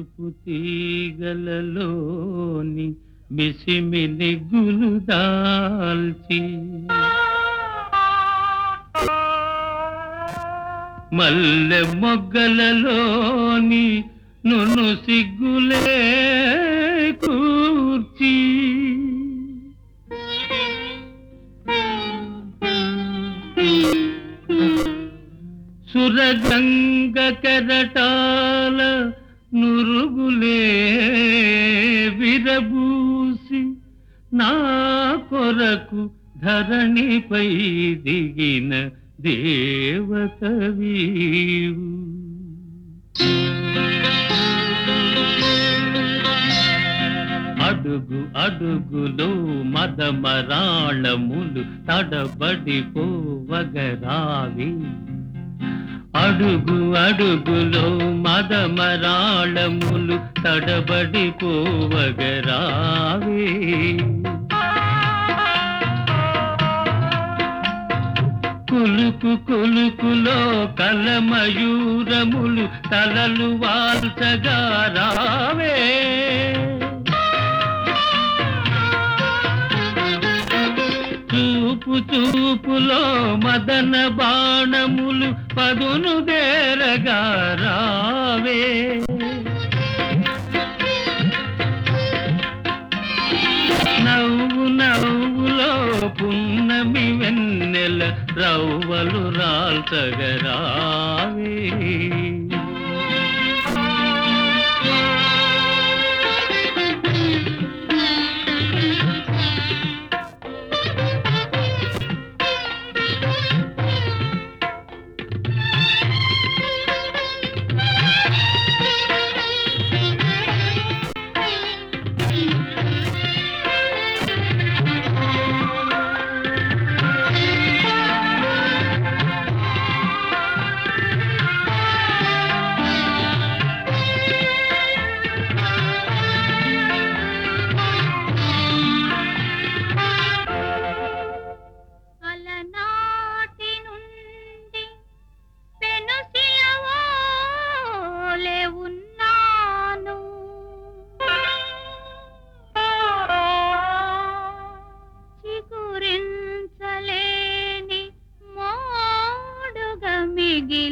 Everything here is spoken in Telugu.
మెరుపు తీగలలోని మిసిమిని గులు దాల్చి మల్లె మొగ్గలలోని నును సిగ్గులే కూర్చి సురగంగ కెరటాల నురుగులే విరబూసి నా కొరకు ధరణిపై దిగిన దేవతవీవు అడుగు అడుగులో మదమరాళములు తడబడిపోవగరావి అడుగు అడుగులో మదమరాళములు తడబడిపోవగరావి కులుకు కులుకులో కలమయూరములు తలలు వాల్చగా రావే చూపు చూపులో మదన బాణములు పదును దేరగా రావే నవ్వు నవ్వులో పున్నమి వెన్నెల రవ్వలు రాల్చగరావే అలనాటి నుండి పెనుసిలవోలే ఉన్నాను చిగురించలేని మోడుగా మిగి